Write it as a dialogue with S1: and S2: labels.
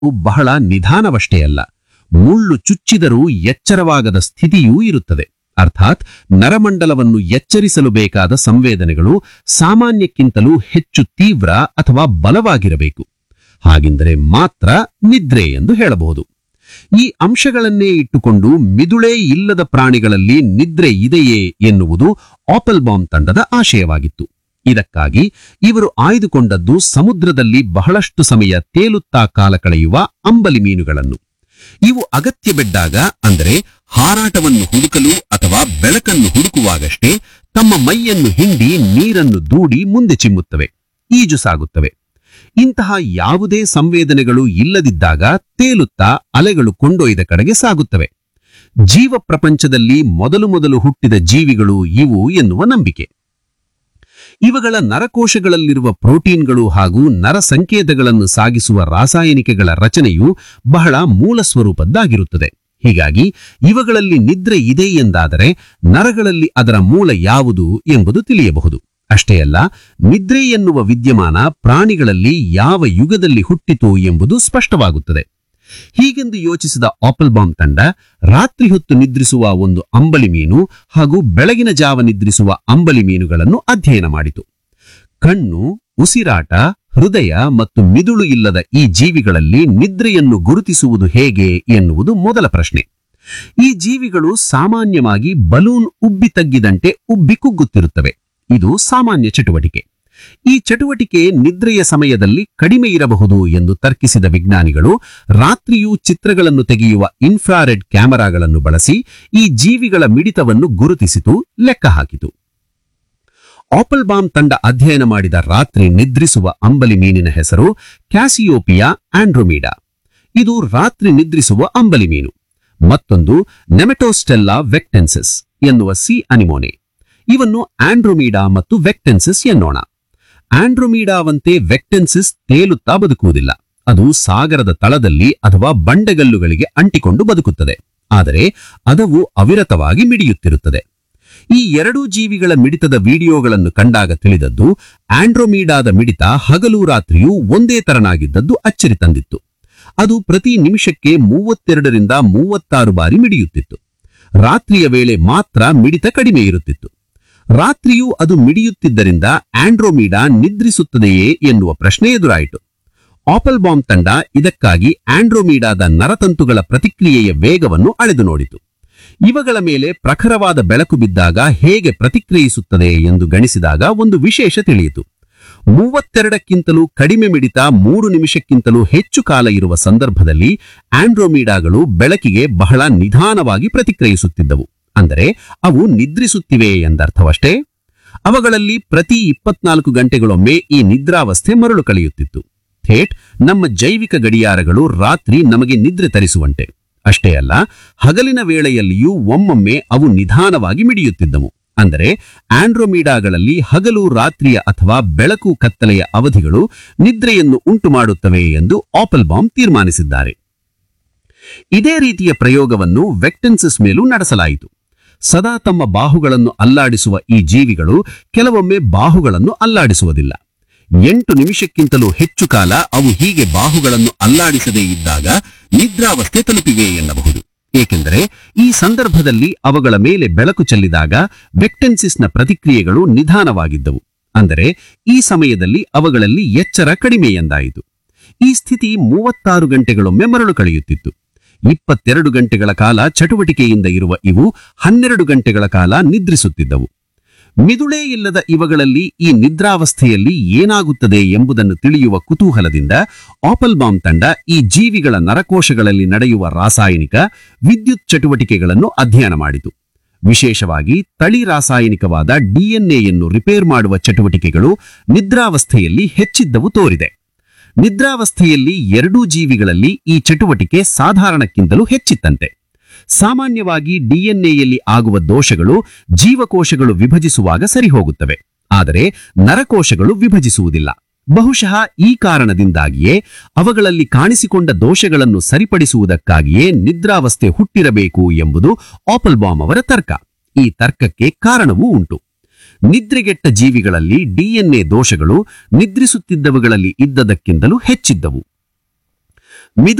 S1: ಬಹಳ ನಿಧಾನವಷ್ಟೇ ಅಲ್ಲ ಮುಳ್ಳು ಚುಚ್ಚಿದರೂ ಎಚ್ಚರವಾಗದ ಸ್ಥಿತಿಯೂ ಇರುತ್ತದೆ ಅರ್ಥಾತ್ ನರಮಂಡಲವನ್ನು ಎಚ್ಚರಿಸಲು ಬೇಕಾದ ಸಂವೇದನೆಗಳು ಸಾಮಾನ್ಯಕ್ಕಿಂತಲೂ ಹೆಚ್ಚು ತೀವ್ರ ಅಥವಾ ಬಲವಾಗಿರಬೇಕು ಹಾಗೆಂದರೆ ಮಾತ್ರ ನಿದ್ರೆ ಎಂದು ಹೇಳಬಹುದು ಈ ಅಂಶಗಳನ್ನೇ ಇಟ್ಟುಕೊಂಡು ಮಿದುಳೇ ಇಲ್ಲದ ಪ್ರಾಣಿಗಳಲ್ಲಿ ನಿದ್ರೆ ಇದೆಯೇ ಎನ್ನುವುದು ಆಪಲ್ಬಾಮ್ ತಂಡದ ಆಶಯವಾಗಿತ್ತು ಇದಕ್ಕಾಗಿ ಇವರು ಆಯ್ದುಕೊಂಡದ್ದು ಸಮುದ್ರದಲ್ಲಿ ಬಹಳಷ್ಟು ಸಮಯ ತೇಲುತ್ತಾ ಕಾಲ ಕಳೆಯುವ ಅಂಬಲಿ ಮೀನುಗಳನ್ನು ಇವು ಅಗತ್ಯ ಬಿದ್ದಾಗ ಅಂದರೆ ಹಾರಾಟವನ್ನು ಹುಡುಕಲು ಅಥವಾ ಬೆಳಕನ್ನು ಹುಡುಕುವಾಗಷ್ಟೇ ತಮ್ಮ ಮೈಯನ್ನು ಹಿಂಡಿ ನೀರನ್ನು ದೂಡಿ ಮುಂದೆ ಚಿಮ್ಮುತ್ತವೆ ಈಜು ಸಾಗುತ್ತವೆ ಇಂತಹ ಯಾವುದೇ ಸಂವೇದನೆಗಳು ಇಲ್ಲದಿದ್ದಾಗ ತೇಲುತ್ತಾ ಅಲೆಗಳು ಕೊಂಡೊಯ್ದ ಕಡೆಗೆ ಸಾಗುತ್ತವೆ ಜೀವ ಪ್ರಪಂಚದಲ್ಲಿ ಮೊದಲು ಮೊದಲು ಹುಟ್ಟಿದ ಜೀವಿಗಳು ಇವು ಎನ್ನುವ ನಂಬಿಕೆ ಇವುಗಳ ನರಕೋಶಗಳಲ್ಲಿರುವ ಪ್ರೋಟೀನ್ಗಳು ಹಾಗೂ ನರ ಸಂಕೇತಗಳನ್ನು ಸಾಗಿಸುವ ರಾಸಾಯನಿಕಗಳ ರಚನೆಯು ಬಹಳ ಮೂಲ ಸ್ವರೂಪದ್ದಾಗಿರುತ್ತದೆ ಹೀಗಾಗಿ ಇವುಗಳಲ್ಲಿ ನಿದ್ರೆ ಇದೆ ಎಂದಾದರೆ ನರಗಳಲ್ಲಿ ಅದರ ಮೂಲ ಯಾವುದು ಎಂಬುದು ತಿಳಿಯಬಹುದು ಅಷ್ಟೇ ಅಲ್ಲ ನಿದ್ರೆ ಎನ್ನುವ ವಿದ್ಯಮಾನ ಪ್ರಾಣಿಗಳಲ್ಲಿ ಯಾವ ಯುಗದಲ್ಲಿ ಹುಟ್ಟಿತು ಎಂಬುದು ಸ್ಪಷ್ಟವಾಗುತ್ತದೆ ಹೀಗೆಂದು ಯೋಚಿಸಿದ ಆಪಲ್ಬಾಮ್ ತಂಡ ರಾತ್ರಿ ಹೊತ್ತು ನಿದ್ರಿಸುವ ಒಂದು ಅಂಬಲಿ ಮೀನು ಹಾಗೂ ಬೆಳಗಿನ ಜಾವ ನಿದ್ರಿಸುವ ಅಂಬಲಿ ಮೀನುಗಳನ್ನು ಅಧ್ಯಯನ ಮಾಡಿತು ಕಣ್ಣು ಉಸಿರಾಟ ಹೃದಯ ಮತ್ತು ಮಿದುಳು ಇಲ್ಲದ ಈ ಜೀವಿಗಳಲ್ಲಿ ನಿದ್ರೆಯನ್ನು ಗುರುತಿಸುವುದು ಹೇಗೆ ಎನ್ನುವುದು ಮೊದಲ ಪ್ರಶ್ನೆ ಈ ಜೀವಿಗಳು ಸಾಮಾನ್ಯವಾಗಿ ಬಲೂನ್ ಉಬ್ಬಿ ತಗ್ಗಿದಂತೆ ಉಬ್ಬಿ ಕುಗ್ಗುತ್ತಿರುತ್ತವೆ ಇದು ಸಾಮಾನ್ಯ ಚಟುವಟಿಕೆ ಈ ಚಟುವಟಿಕೆ ನಿದ್ರೆಯ ಸಮಯದಲ್ಲಿ ಕಡಿಮೆ ಇರಬಹುದು ಎಂದು ತರ್ಕಿಸಿದ ವಿಜ್ಞಾನಿಗಳು ರಾತ್ರಿಯೂ ಚಿತ್ರಗಳನ್ನು ತೆಗೆಯುವ ಇನ್ಫ್ರಾರೆಡ್ ಕ್ಯಾಮೆರಾಗಳನ್ನು ಬಳಸಿ ಈ ಜೀವಿಗಳ ಮಿಡಿತವನ್ನು ಗುರುತಿಸಿತು ಲೆಕ್ಕ ಹಾಕಿತು ಆಪಲ್ಬಾಮ್ ತಂಡ ಅಧ್ಯಯನ ಮಾಡಿದ ರಾತ್ರಿ ನಿದ್ರಿಸುವ ಅಂಬಲಿ ಮೀನಿನ ಹೆಸರು ಕ್ಯಾಸಿಯೋಪಿಯಾ ಆಂಡ್ರೊಮೀಡಾ ಇದು ರಾತ್ರಿ ನಿದ್ರಿಸುವ ಅಂಬಲಿ ಮೀನು ಮತ್ತೊಂದು ನೆಮೆಟೋಸ್ಟೆಲ್ಲಾ ವೆಕ್ಟೆನ್ಸಿಸ್ ಎನ್ನುವ ಸಿ ಅನಿಮೋನೆ ಇವನ್ನು ಆಂಡ್ರೊಮೀಡಾ ಮತ್ತು ವೆಕ್ಟೆನ್ಸಿಸ್ ಎನ್ನೋಣ ಆಂಡ್ರೊಮೀಡಾವಂತೆ ವೆಕ್ಟೆನ್ಸಿಸ್ ತೇಲುತ್ತಾ ಬದುಕುವುದಿಲ್ಲ ಅದು ಸಾಗರದ ತಳದಲ್ಲಿ ಅಥವಾ ಬಂಡೆಗಲ್ಲುಗಳಿಗೆ ಅಂಟಿಕೊಂಡು ಬದುಕುತ್ತದೆ ಆದರೆ ಅದವು ಅವಿರತವಾಗಿ ಮಿಡಿಯುತ್ತಿರುತ್ತದೆ ಈ ಎರಡೂ ಜೀವಿಗಳ ಮಿಡಿತದ ವಿಡಿಯೋಗಳನ್ನು ಕಂಡಾಗ ತಿಳಿದದ್ದು ಆಂಡ್ರೊಮೀಡಾದ ಮಿಡಿತ ಹಗಲು ರಾತ್ರಿಯೂ ಒಂದೇ ತರನಾಗಿದ್ದದ್ದು ಅಚ್ಚರಿ ತಂದಿತ್ತು ಅದು ಪ್ರತಿ ನಿಮಿಷಕ್ಕೆ ಮೂವತ್ತೆರಡರಿಂದ ಮೂವತ್ತಾರು ಬಾರಿ ಮಿಡಿಯುತ್ತಿತ್ತು ರಾತ್ರಿಯ ವೇಳೆ ಮಾತ್ರ ಮಿಡಿತ ಕಡಿಮೆ ಇರುತ್ತಿತ್ತು ರಾತ್ರಿಯೂ ಅದು ಮಿಡಿಯುತ್ತಿದ್ದರಿಂದ ಆಂಡ್ರೋಮೀಡಾ ನಿದ್ರಿಸುತ್ತದೆಯೇ ಎನ್ನುವ ಪ್ರಶ್ನೆ ಎದುರಾಯಿತು ಆಪಲ್ಬಾಮ್ ತಂಡ ಇದಕ್ಕಾಗಿ ಆಂಡ್ರೋಮೀಡಾದ ನರತಂತುಗಳ ಪ್ರತಿಕ್ರಿಯೆಯ ವೇಗವನ್ನು ಅಳೆದು ನೋಡಿತು ಇವುಗಳ ಮೇಲೆ ಪ್ರಖರವಾದ ಬೆಳಕು ಬಿದ್ದಾಗ ಹೇಗೆ ಪ್ರತಿಕ್ರಿಯಿಸುತ್ತದೆ ಎಂದು ಗಣಿಸಿದಾಗ ಒಂದು ವಿಶೇಷ ತಿಳಿಯಿತು ಮೂವತ್ತೆರಡಕ್ಕಿಂತಲೂ ಕಡಿಮೆ ಮಿಡಿತ ಮೂರು ನಿಮಿಷಕ್ಕಿಂತಲೂ ಹೆಚ್ಚು ಕಾಲ ಇರುವ ಸಂದರ್ಭದಲ್ಲಿ ಆಂಡ್ರೋಮೀಡಾಗಳು ಬೆಳಕಿಗೆ ಬಹಳ ನಿಧಾನವಾಗಿ ಪ್ರತಿಕ್ರಿಯಿಸುತ್ತಿದ್ದವು ಅಂದರೆ ಅವು ನಿದ್ರಿಸುತ್ತಿವೆ ಎಂದರ್ಥವಷ್ಟೇ ಅವುಗಳಲ್ಲಿ ಪ್ರತಿ ಇಪ್ಪತ್ನಾಲ್ಕು ಗಂಟೆಗಳೊಮ್ಮೆ ಈ ನಿದ್ರಾವಸ್ಥೆ ಮರಳು ಕಳೆಯುತ್ತಿತ್ತು ಥೇಟ್ ನಮ್ಮ ಜೈವಿಕ ಗಡಿಯಾರಗಳು ರಾತ್ರಿ ನಮಗೆ ನಿದ್ರೆ ತರಿಸುವಂತೆ ಅಷ್ಟೇ ಅಲ್ಲ ಹಗಲಿನ ವೇಳೆಯಲ್ಲಿಯೂ ಒಮ್ಮೊಮ್ಮೆ ಅವು ನಿಧಾನವಾಗಿ ಮಿಡಿಯುತ್ತಿದ್ದವು ಅಂದರೆ ಆಂಡ್ರೋಮೀಡಾಗಳಲ್ಲಿ ಹಗಲು ರಾತ್ರಿಯ ಅಥವಾ ಬೆಳಕು ಕತ್ತಲೆಯ ಅವಧಿಗಳು ನಿದ್ರೆಯನ್ನು ಉಂಟು ಮಾಡುತ್ತವೆ ಎಂದು ಆಪಲ್ಬಾಮ್ ತೀರ್ಮಾನಿಸಿದ್ದಾರೆ ಇದೇ ರೀತಿಯ ಪ್ರಯೋಗವನ್ನು ವೆಕ್ಟೆನ್ಸಿಸ್ ಮೇಲೂ ನಡೆಸಲಾಯಿತು ಸದಾ ತಮ್ಮ ಬಾಹುಗಳನ್ನು ಅಲ್ಲಾಡಿಸುವ ಈ ಜೀವಿಗಳು ಕೆಲವೊಮ್ಮೆ ಬಾಹುಗಳನ್ನು ಅಲ್ಲಾಡಿಸುವುದಿಲ್ಲ ಎಂಟು ನಿಮಿಷಕ್ಕಿಂತಲೂ ಹೆಚ್ಚು ಕಾಲ ಅವು ಹೀಗೆ ಬಾಹುಗಳನ್ನು ಅಲ್ಲಾಡಿಸದೇ ಇದ್ದಾಗ ನಿದ್ರಾವಸ್ಥೆ ತಲುಪಿವೆ ಎನ್ನಬಹುದು ಏಕೆಂದರೆ ಈ ಸಂದರ್ಭದಲ್ಲಿ ಅವುಗಳ ಮೇಲೆ ಬೆಳಕು ಚೆಲ್ಲಿದಾಗ ವೆಕ್ಟೆನ್ಸಿಸ್ನ ಪ್ರತಿಕ್ರಿಯೆಗಳು ನಿಧಾನವಾಗಿದ್ದವು ಅಂದರೆ ಈ ಸಮಯದಲ್ಲಿ ಅವುಗಳಲ್ಲಿ ಎಚ್ಚರ ಕಡಿಮೆ ಎಂದಾಯಿತು ಈ ಸ್ಥಿತಿ ಮೂವತ್ತಾರು ಗಂಟೆಗಳೊಮ್ಮೆ ಮರಳು ಕಳೆಯುತ್ತಿತ್ತು ಇಪ್ಪತ್ತೆರಡು ಗಂಟೆಗಳ ಕಾಲ ಚಟುವಟಿಕೆಯಿಂದ ಇರುವ ಇವು ಹನ್ನೆರಡು ಗಂಟೆಗಳ ಕಾಲ ನಿದ್ರಿಸುತ್ತಿದ್ದವು ಮಿದುಳೇ ಇಲ್ಲದ ಇವುಗಳಲ್ಲಿ ಈ ನಿದ್ರಾವಸ್ಥೆಯಲ್ಲಿ ಏನಾಗುತ್ತದೆ ಎಂಬುದನ್ನು ತಿಳಿಯುವ ಕುತೂಹಲದಿಂದ ಆಪಲ್ಬಾಮ್ ತಂಡ ಈ ಜೀವಿಗಳ ನರಕೋಶಗಳಲ್ಲಿ ನಡೆಯುವ ರಾಸಾಯನಿಕ ವಿದ್ಯುತ್ ಚಟುವಟಿಕೆಗಳನ್ನು ಅಧ್ಯಯನ ಮಾಡಿತು ವಿಶೇಷವಾಗಿ ತಳಿ ರಾಸಾಯನಿಕವಾದ ಡಿಎನ್ಎಯನ್ನು ರಿಪೇರ್ ಮಾಡುವ ಚಟುವಟಿಕೆಗಳು ನಿದ್ರಾವಸ್ಥೆಯಲ್ಲಿ ಹೆಚ್ಚಿದ್ದವು ತೋರಿದೆ ನಿದ್ರಾವಸ್ಥೆಯಲ್ಲಿ ಎರಡೂ ಜೀವಿಗಳಲ್ಲಿ ಈ ಚಟುವಟಿಕೆ ಸಾಧಾರಣಕ್ಕಿಂತಲೂ ಹೆಚ್ಚಿತ್ತಂತೆ ಸಾಮಾನ್ಯವಾಗಿ ಡಿಎನ್ಎಯಲ್ಲಿ ಆಗುವ ದೋಷಗಳು ಜೀವಕೋಶಗಳು ವಿಭಜಿಸುವಾಗ ಸರಿಹೋಗುತ್ತವೆ ಆದರೆ ನರಕೋಶಗಳು ವಿಭಜಿಸುವುದಿಲ್ಲ ಬಹುಶಃ ಈ ಕಾರಣದಿಂದಾಗಿಯೇ ಅವುಗಳಲ್ಲಿ ಕಾಣಿಸಿಕೊಂಡ ದೋಷಗಳನ್ನು ಸರಿಪಡಿಸುವುದಕ್ಕಾಗಿಯೇ ನಿದ್ರಾವಸ್ಥೆ ಹುಟ್ಟಿರಬೇಕು ಎಂಬುದು ಆಪಲ್ಬಾಮ್ ಅವರ ತರ್ಕ ಈ ತರ್ಕಕ್ಕೆ ಕಾರಣವೂ ಉಂಟು ನಿದ್ರೆಗೆಟ್ಟ ಜೀವಿಗಳಲ್ಲಿ ಡಿಎನ್ಎ ದೋಷಗಳು ನಿದ್ರಿಸುತ್ತಿದ್ದವುಗಳಲ್ಲಿ ಇದ್ದದಕ್ಕಿಂತಲೂ ಹೆಚ್ಚಿದ್ದವು ಮಿದು